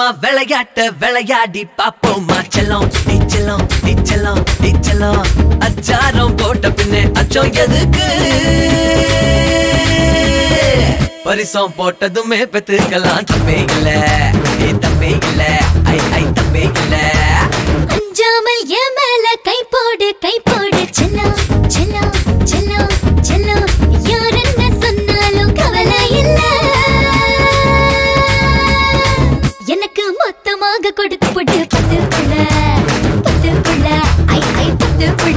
அம்மா விளையாட்ட விளையாடி பாப்போமா செல்லம் நீச்சலம் நீச்சலம் நீச்சலம் அச்சாரம் போட்ட பின்னே அச்சம் எதுக்கு பரிசம் போட்டதுமே பெத்துக்கலாம் தப்பே இல்ல ஏ தப்பே இல்ல ஐ ஐ தப்பே இல்ல அஞ்சாமல் என் மேல கை போடு கை போடு செல்லம் செல்லம் செல்லம் செல்லம் யார் என்ன சொன்னாலும் கவலை இல்ல எனக்கு மொத்தமாக கொடுத்து போட்டு பத்து புள்ள பத்து புள்ள ஐ ஐ பத்து புள்ள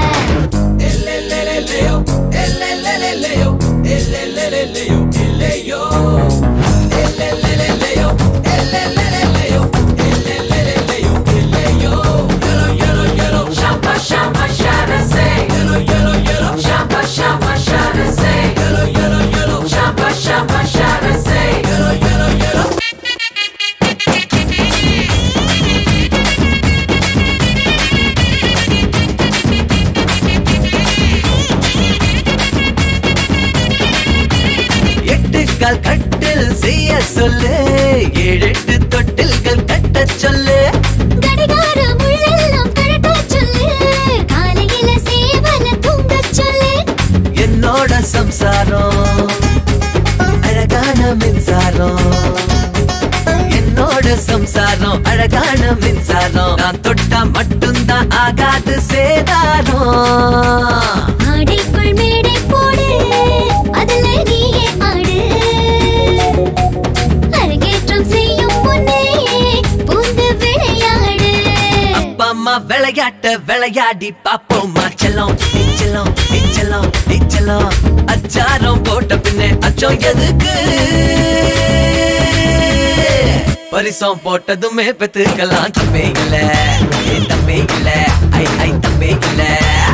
எட்டு கால் கட்டில் செய்ய சொல்லு ஏழு எட்டு தொட்டில்கள் கட்ட சொல்லு கடிகார முள்ளெல்லாம் கழட்ட சொல்லு காலையில சேவல தூங்க சொல்லு என்னோட சம்சாரம் அழகான மின்சாரம் என்னோட சம்சாரம் அழகான மின்சாரம் நான் தொட்டா மட்டும்தான் ஆகாது சேதாரம் ஆடைக்குள் மேடை போடு அதுல நீயே ஆடு அரங்கேற்றம் செய்யும் முன்னே பூந்து விளையாடு அப்பா அம்மா விளையாட்ட விளையாடி பாப்போமா செல்லம் நீச்சலம் நீச்சலம் நீச்சலம் அச்சாரம் போட்ட பின்னே அச்சம் எதுக்கு பரிசம் போட்டதுமே பெத்துக்கலாம் தப்பே இல்ல ஏ தப்பே இல்ல ஐ ஐ தப்பே இல்ல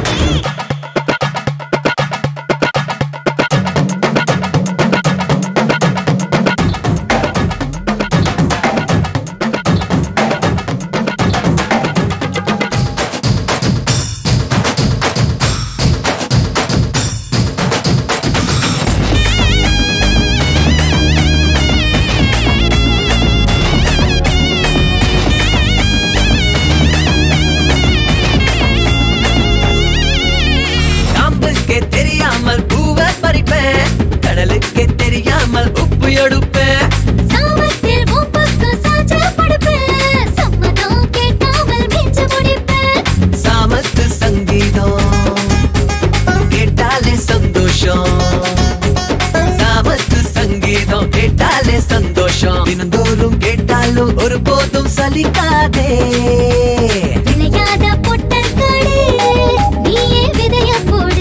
காம்புக்கே தெரியாமல் பூவ பறிப்பேன் கடலுக்கே தெரியாமல் உப்பு எடுப்பேன் சாமத்தில் உன் பக்கம் சாஞ்ச படுப்பேன் சம்மதம் கேட்காமல் மிஞ்ச முடிப்பேன் சாமத்து சங்கீதம் கேட்டாலே சந்தோஷம் சாமத்து சங்கீதம் கேட்டாலே சந்தோஷம் தினந்தோறும் கேட்டாலும் ஒருபோதும் சலிக்காதே விளையாத பொட்டல் காடு நீயே விதைய போடு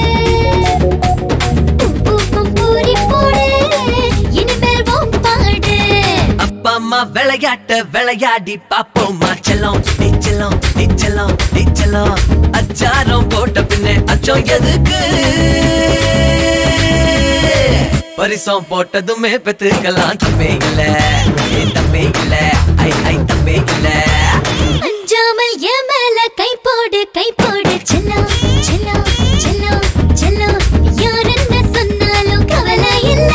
பூ பூக்கும் பூரி போடு இனிமேல் உன் பாடு அப்பா அம்மா விளையாட்ட விளையாடி பாப்போமா செல்லம் நீச்சலம் நீச்சலம் நீச்சலம் அச்சாரம் போட்ட பின்னே அச்சம் எதுக்கு பரிசம் போட்டதுமே பெத்துக்கலாம் தப்பே இல்ல ஏ தப்பே இல்ல ஐ ஐ தப்பே இல்ல அஞ்சாமல் என் மேல கை போடு கை போடு செல்லம் செல்லம் செல்லம் செல்லம் யார் என்ன சொன்னாலும் கவலை இல்ல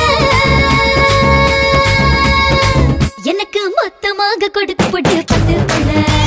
எனக்கு மொத்தமாக கொடுத்து போட்டு பத்து புள்ள